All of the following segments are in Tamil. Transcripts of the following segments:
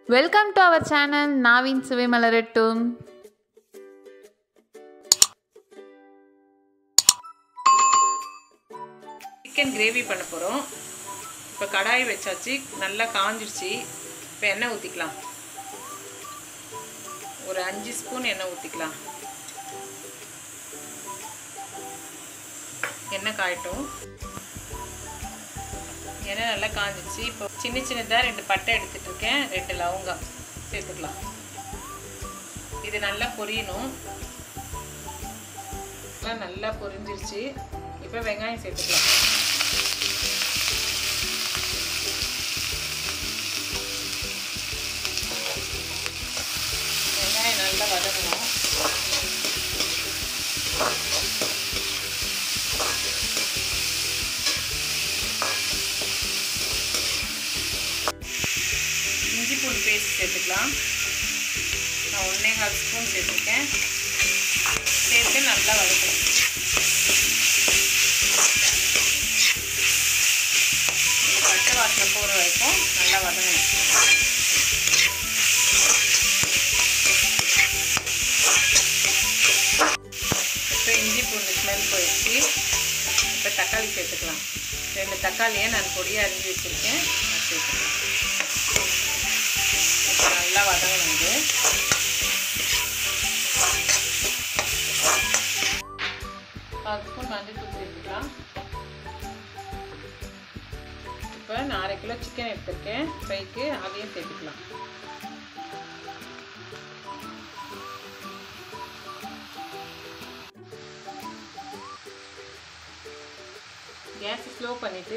வெல்கம் டு அவர் சேனல் நாவின் சுவை மலரட்டும் சிக்கன் கிரேவி பண்ண போகிறோம் இப்போ கடாய் வச்சாச்சு நல்லா காஞ்சிருச்சு இப்போ எண்ணெய் ஊற்றிக்கலாம் ஒரு அஞ்சு ஸ்பூன் எண்ணெய் ஊற்றிக்கலாம் எண்ணெய் காயட்டும் எண்ணெய் நல்லா காஞ்சிச்சு இப்போ சின்ன சின்னதாக ரெண்டு பட்டை எடுத்துட்டு இருக்கேன் ரெண்டு லவங்கம் சேர்த்துக்கலாம் இது நல்லா பொரியணும் எல்லாம் நல்லா பொரிஞ்சிருச்சு இப்போ வெங்காயம் சேர்த்துக்கலாம் வெங்காயம் நல்லா வதங்கணும் இஞ்சி பூண்டு பேஸ்ட் சேர்த்துக்கலாம் நான் ஒன்றே கால் ஸ்பூன் சேர்த்துருக்கேன் சேர்த்து நல்லா வதக்கணும் இது பச்சை வாசனை போகிற வரைக்கும் நல்லா வதங்கணும் இப்போ இஞ்சி பூண்டு ஸ்மெல் போயிடுச்சு இப்போ தக்காளி சேர்த்துக்கலாம் ரெண்டு தக்காளியை நான் பொடியாக அரிஞ்சு வச்சுருக்கேன் அது சேர்த்துக்கலாம் இப்போ நல்லா வதங்கணும் இது கால் ஸ்பூன் மஞ்சள் தூள் சேர்த்துக்கலாம் இப்போ நான் அரை கிலோ சிக்கன் எடுத்திருக்கேன் ஃப்ரைக்கு அதையும் சேர்த்துக்கலாம் கேஸ் ஸ்லோ பண்ணிவிட்டு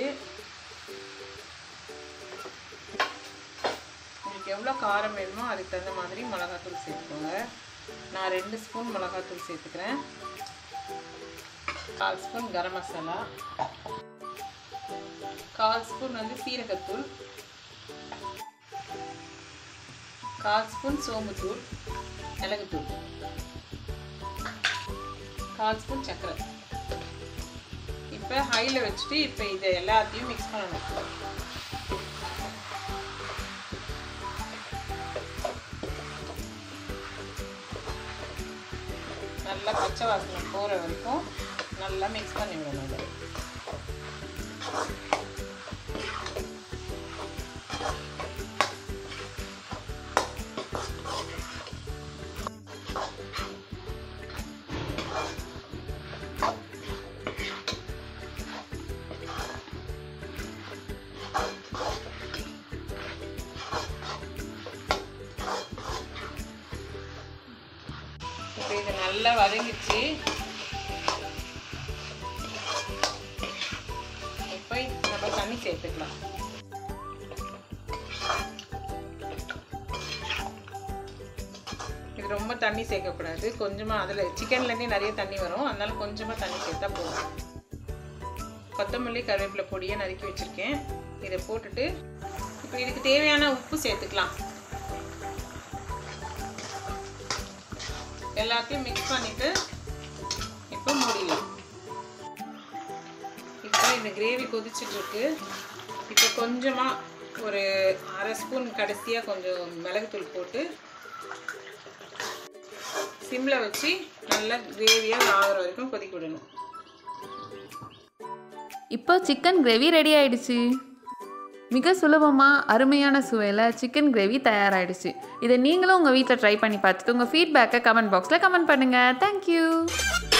உங்களுக்கு எவ்வளோ காரம் வேணுமோ அதுக்கு தகுந்த மாதிரி மிளகாத்தூள் சேர்த்துக்கோங்க நான் ரெண்டு ஸ்பூன் மிளகாத்தூள் சேர்த்துக்கிறேன் கால் ஸ்பூன் கரம் மசாலா கால் ஸ்பூன் வந்து சீரகத்தூள் கால் ஸ்பூன் சோம்புத்தூள் மிளகுத்தூள் கால் ஸ்பூன் சர்க்கரை இப்போ ஹையில் வச்சுட்டு இப்போ இதை எல்லாத்தையும் மிக்ஸ் பண்ணணும் நல்லா பச்சை வாசனை போகிற வரைக்கும் நல்லா மிக்ஸ் பண்ணி விடணும் இதை இப்போ இது நல்லா வதங்கிச்சு இப்போ நம்ம தண்ணி சேர்த்துக்கலாம் இது ரொம்ப தண்ணி சேர்க்கக்கூடாது கொஞ்சமாக அதில் சிக்கன்லேருந்தே நிறைய தண்ணி வரும் அதனால கொஞ்சமாக தண்ணி சேர்த்தா போதும் கொத்தமல்லி கருவேப்பிலை பொடியை நறுக்கி வச்சுருக்கேன் இதை போட்டுட்டு இப்போ இதுக்கு தேவையான உப்பு சேர்த்துக்கலாம் எல்லாத்தையும் மிக்ஸ் பண்ணிவிட்டு இப்போ மூடிடலாம் இப்போ இந்த கிரேவி கொதிச்சிட்ருக்கு இப்போ கொஞ்சமாக ஒரு அரை ஸ்பூன் கடைசியாக கொஞ்சம் மிளகுத்தூள் போட்டு சிம்மில் வச்சு நல்லா கிரேவியாக ஆகிற வரைக்கும் கொதிக்க விடணும் இப்போ சிக்கன் கிரேவி ரெடி ஆயிடுச்சு மிக சுலபமாக அருமையான சுவையில் சிக்கன் கிரேவி தயாராகிடுச்சு இதை நீங்களும் உங்கள் வீட்டில் ட்ரை பண்ணி பார்த்துட்டு உங்கள் ஃபீட்பேக்கை கமெண்ட் பாக்ஸில் கமெண்ட் பண்ணுங்கள் தேங்க்யூ